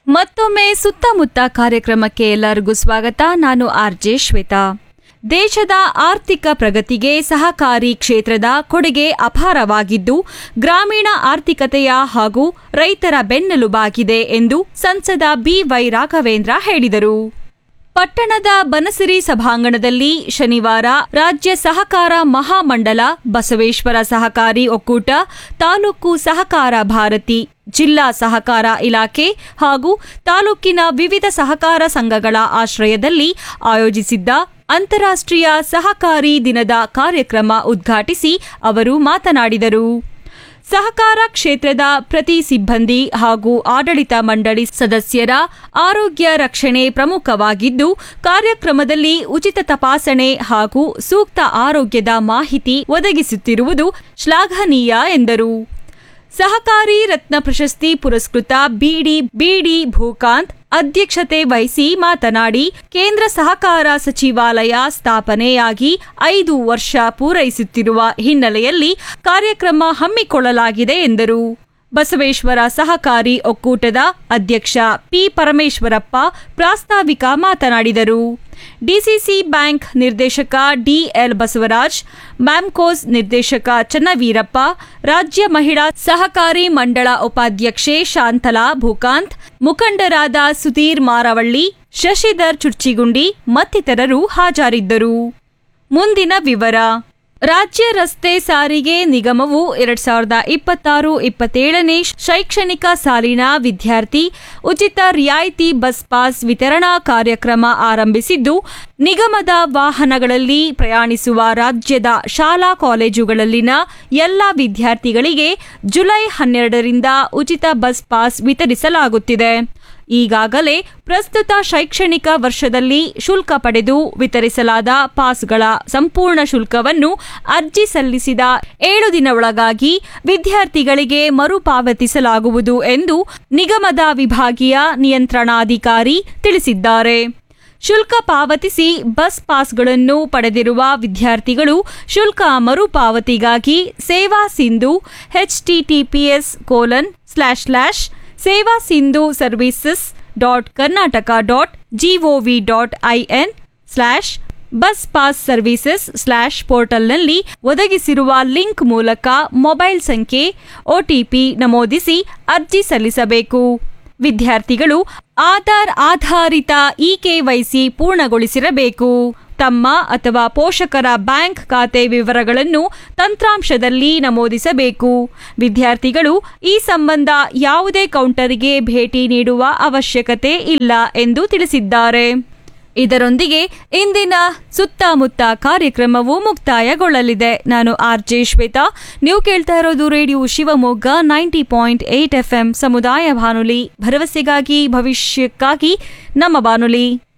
ಮತ್ತೊಮ್ಮೆ ಸುತ್ತಮುತ್ತ ಕಾರ್ಯಕ್ರಮಕ್ಕೆ ಎಲ್ಲರಿಗೂ ಸ್ವಾಗತ ನಾನು ಆರ್ ಜೆ ಶ್ವೇತಾ ದೇಶದ ಆರ್ಥಿಕ ಪ್ರಗತಿಗೆ ಸಹಕಾರಿ ಕ್ಷೇತ್ರದ ಕೊಡುಗೆ ಅಪಾರವಾಗಿದ್ದು ಗ್ರಾಮೀಣ ಆರ್ಥಿಕತೆಯ ಹಾಗೂ ರೈತರ ಬೆನ್ನೆಲುಬಾಗಿದೆ ಎಂದು ಸಂಸದ ಬಿವೈ ರಾಘವೇಂದ್ರ ಹೇಳಿದರು ಪಟ್ಟಣದ ಬನಸಿರಿ ಸಭಾಂಗಣದಲ್ಲಿ ಶನಿವಾರ ರಾಜ್ಯ ಸಹಕಾರ ಮಹಾಮಂಡಲ ಬಸವೇಶ್ವರ ಸಹಕಾರಿ ಒಕ್ಕೂಟ ತಾಲೂಕು ಸಹಕಾರ ಭಾರತಿ ಜಿಲ್ಲಾ ಸಹಕಾರ ಇಲಾಖೆ ಹಾಗೂ ತಾಲೂಕಿನ ವಿವಿಧ ಸಹಕಾರ ಸಂಘಗಳ ಆಶ್ರಯದಲ್ಲಿ ಆಯೋಜಿಸಿದ್ದ ಅಂತಾರಾಷ್ಟ್ರೀಯ ಸಹಕಾರಿ ದಿನದ ಕಾರ್ಯಕ್ರಮ ಉದ್ಘಾಟಿಸಿ ಅವರು ಮಾತನಾಡಿದರು ಸಹಕಾರ ಕ್ಷೇತ್ರದ ಪ್ರತಿ ಸಿಬ್ಬಂದಿ ಹಾಗೂ ಆಡಳಿತ ಮಂಡಳಿ ಸದಸ್ಯರ ಆರೋಗ್ಯ ರಕ್ಷಣೆ ಪ್ರಮುಖವಾಗಿದ್ದು ಕಾರ್ಯಕ್ರಮದಲ್ಲಿ ಉಚಿತ ತಪಾಸಣೆ ಹಾಗೂ ಸೂಕ್ತ ಆರೋಗ್ಯದ ಮಾಹಿತಿ ಒದಗಿಸುತ್ತಿರುವುದು ಶ್ಲಾಘನೀಯ ಎಂದರು ಸಹಕಾರಿ ರತ್ನ ಪ್ರಶಸ್ತಿ ಪುರಸ್ಕೃತ ಬಿಡಿ ಬಿಡಿ ಭೂಕಾಂತ್ ಅಧ್ಯಕ್ಷತೆ ವಹಿಸಿ ಮಾತನಾಡಿ ಕೇಂದ್ರ ಸಹಕಾರ ಸಚಿವಾಲಯ ಸ್ಥಾಪನೆಯಾಗಿ ಐದು ವರ್ಷ ಪೂರೈಸುತ್ತಿರುವ ಹಿನ್ನೆಲೆಯಲ್ಲಿ ಕಾರ್ಯಕ್ರಮ ಹಮ್ಮಿಕೊಳ್ಳಲಾಗಿದೆ ಎಂದರು ಬಸವೇಶ್ವರ ಸಹಕಾರಿ ಒಕ್ಕೂಟದ ಅಧ್ಯಕ್ಷ ಪಿ ಪರಮೇಶ್ವರಪ್ಪ ಪ್ರಾಸ್ತಾವಿಕ ಮಾತನಾಡಿದರು ಡಿಸಿಸಿ ಬ್ಯಾಂಕ್ ನಿರ್ದೇಶಕ ಡಿಎಲ್ ಬಸವರಾಜ್ ಮ್ಯಾಮ್ಕೋಸ್ ನಿರ್ದೇಶಕ ಚನ್ನವೀರಪ್ಪ ರಾಜ್ಯ ಮಹಿಳಾ ಸಹಕಾರಿ ಮಂಡಳ ಉಪಾಧ್ಯಕ್ಷೆ ಶಾಂತಲಾ ಭೂಕಾಂತ್ ಮುಖಂಡರಾದ ಸುಧೀರ್ ಮಾರವಳ್ಳಿ ಶಶಿಧರ್ ಚುರ್ಚಿಗುಂಡಿ ಮತ್ತಿತರರು ಹಾಜರಿದ್ದರು ಮುಂದಿನ ವಿವರ ರಾಜ್ಯ ರಸ್ತೆ ಸಾರಿಗೆ ನಿಗಮವು ಎರಡ್ ಸಾವಿರದ ಇಪ್ಪತ್ತಾರು ಇಪ್ಪತ್ತೇಳನೇ ಶೈಕ್ಷಣಿಕ ಸಾಲಿನ ವಿದ್ಯಾರ್ಥಿ ಉಚಿತ ರಿಯಾಯಿತಿ ಬಸ್ ಪಾಸ್ ವಿತರಣಾ ಕಾರ್ಯಕ್ರಮ ಆರಂಭಿಸಿದ್ದು ನಿಗಮದ ವಾಹನಗಳಲ್ಲಿ ಪ್ರಯಾಣಿಸುವ ರಾಜ್ಯದ ಶಾಲಾ ಕಾಲೇಜುಗಳಲ್ಲಿನ ಎಲ್ಲ ವಿದ್ಯಾರ್ಥಿಗಳಿಗೆ ಜುಲೈ ಹನ್ನೆರಡರಿಂದ ಉಚಿತ ಬಸ್ ಪಾಸ್ ವಿತರಿಸಲಾಗುತ್ತಿದೆ ಈಗಾಗಲೇ ಪ್ರಸ್ತುತ ಶೈಕ್ಷಣಿಕ ವರ್ಷದಲ್ಲಿ ಶುಲ್ಕ ಪಡೆದು ವಿತರಿಸಲಾದ ಪಾಸ್ಗಳ ಸಂಪೂರ್ಣ ಶುಲ್ಕವನ್ನು ಅರ್ಜಿ ಸಲ್ಲಿಸಿದ ಏಳು ದಿನ ಒಳಗಾಗಿ ವಿದ್ಯಾರ್ಥಿಗಳಿಗೆ ಮರುಪಾವತಿಸಲಾಗುವುದು ಎಂದು ನಿಗಮದ ವಿಭಾಗೀಯ ನಿಯಂತ್ರಣಾಧಿಕಾರಿ ತಿಳಿಸಿದ್ದಾರೆ ಶುಲ್ಕ ಪಾವತಿಸಿ ಬಸ್ ಪಾಸ್ಗಳನ್ನು ಪಡೆದಿರುವ ವಿದ್ಯಾರ್ಥಿಗಳು ಶುಲ್ಕ ಮರುಪಾವತಿಗಾಗಿ Seva Sindhu HTTPS colon slash slash Seva Sindhu services dot Karnataka dot GOV dot IN slash bus pass services slash ಪೋರ್ಟಲ್ನಲ್ಲಿ ಒದಗಿಸಿರುವ ಲಿಂಕ್ ಮೂಲಕ ಮೊಬೈಲ್ ಸಂಖ್ಯೆ ಒಟಿಪಿ ನಮೂದಿಸಿ ಅರ್ಜಿ ಸಲ್ಲಿಸಬೇಕು ವಿದ್ಯಾರ್ಥಿಗಳು ಆಧಾರ್ ಆಧಾರಿತ ಇ ಕೆವೈಸಿ ಪೂರ್ಣಗೊಳಿಸಿರಬೇಕು ತಮ್ಮ ಅಥವಾ ಪೋಷಕರ ಬ್ಯಾಂಕ್ ಖಾತೆ ವಿವರಗಳನ್ನು ತಂತ್ರಾಂಶದಲ್ಲಿ ನಮೂದಿಸಬೇಕು ವಿದ್ಯಾರ್ಥಿಗಳು ಈ ಸಂಬಂಧ ಯಾವುದೇ ಕೌಂಟರ್ಗೆ ಭೇಟಿ ನೀಡುವ ಅವಶ್ಯಕತೆ ಇಲ್ಲ ಎಂದು ತಿಳಿಸಿದ್ದಾರೆ ಇದರೊಂದಿಗೆ ಇಂದಿನ ಸುತ್ತಮುತ್ತ ಕಾರ್ಯಕ್ರಮವು ಮುಕ್ತಾಯಗೊಳ್ಳಲಿದೆ ನಾನು ಆರ್ ಜೆ ಶ್ವೇತಾ ನೀವು ಕೇಳ್ತಾ ಇರೋದು radio Shivamogga ninety point eight F ಸಮುದಾಯ ಬಾನುಲಿ ಭರವಸೆಗಾಗಿ ಭವಿಷ್ಯಕ್ಕಾಗಿ ನಮ್ಮ ಬಾನುಲಿ